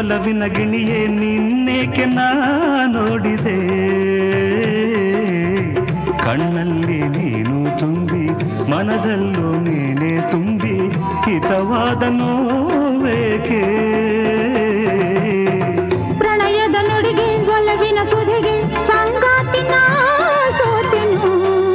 ಒಲವಿನ ಗಿಣಿಯೇ ನಿನ್ನೇಕೆ ನಾ ನೋಡಿದೆ ಕಣ್ಣಲ್ಲಿ ನೀನು ತುಂಬಿ ಮನದಲ್ಲೂ ನೀನೇ ತುಂಬಿ ಹಿತವಾದ ನೋವೇಕೆ ಪ್ರಣಯದ ನುಡಿಗೆ ಒಲವಿನ ಸುಧಿಗೆ ಸಂಗಾತಿನ ಸೋತೆನು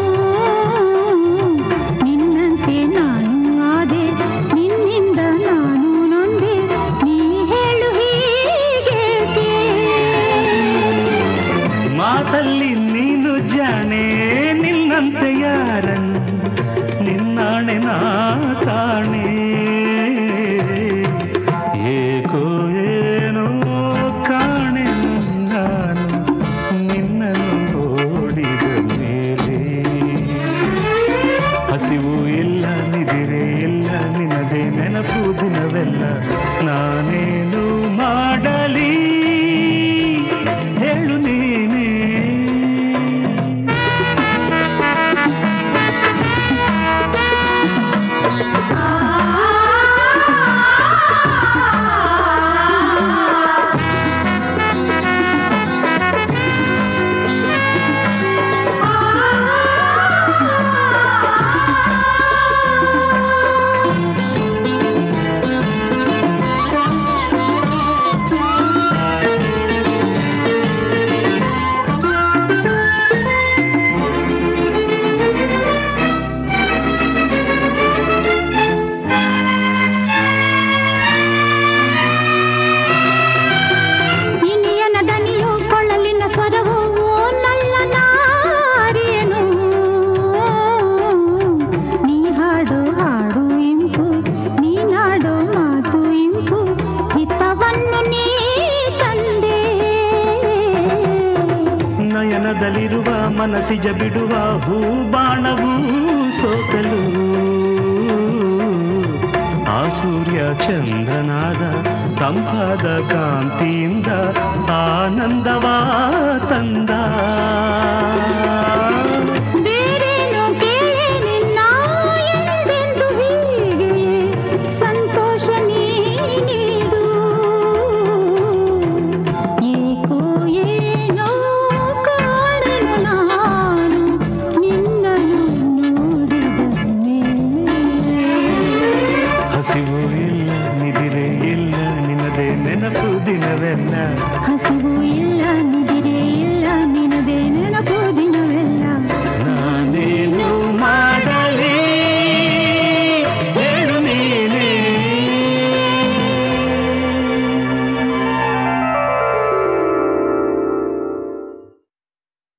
ನಿನ್ನಂತೆ ನಾನು ಆದೆ ನಿನ್ನಿಂದ ನಾನು ನೊಂದೆ ನೀ ಹೇಳು ಹೀಗೇಕೆ ಮಾತಲ್ಲಿ ನೀನು ಜಾಣೆ ನಿನ್ನಂತೆ ಯಾರನ್ನು ನಿನ್ನಾಣೆ ನಾ ಕಾಣೆ ಏಕೋ ಏನೋ ಕಾಣೆ ನಾನು ನಿನ್ನನ್ನು ನೋಡಿದ ಮೇಲೆ ಹಸಿವು ಇಲ್ಲ ನಿದಿರೆ ಇಲ್ಲ ನಿನದೇ ನೆನಪು ದಿನವೆಲ್ಲ ನಾನೇನು ಮಾಡಲಿ ಹೇಳು ನೀನೇ ಇನಿಯನ ದನಿಯು ಕೊಳ್ಳಲಿನ ಸ್ವರವು ಓ ನಲ್ಲ ನಾರಿಯನು ನೀ ಹಾಡು ಹಾಡು ಇಂಪು ನೀನಾಡೋ ಮಾತು ಇಂಪು ಹಿತವನ್ನು ನೀ ತಂದೆ ನಯನದಲ್ಲಿರುವ ಮನಸ್ಸಿಜ ಬಿಡುವ ಹೂಬಾಣವು ಸೋಕಲು ಆ ಸೂರ್ಯ ಚಂದ್ರನಾದ ತಂಪಾದ ಕಾಂತಿಯಿಂದ ಆನಂದವಾ ತಂದ ಬೇರೇನು ಕೇಳಿ ನಿನ್ನ ಎಂದೆಂದು ಹೀಗೆ ಸಂತೋಷ ನೀ ನೀಡು ಏಕೋ ಏನೋ ಕಾಣೆನು ನಾನು ನಿನ್ನನ್ನು ನೋಡಿದ ಮೇಲೆ ಹಸಿವು ಇಲ್ಲ ನಿದಿರೆ ಇಲ್ಲ ನಿನ್ನದೇ ನೆನಪು ದಿನವೆಲ್ಲ ಹಸಿ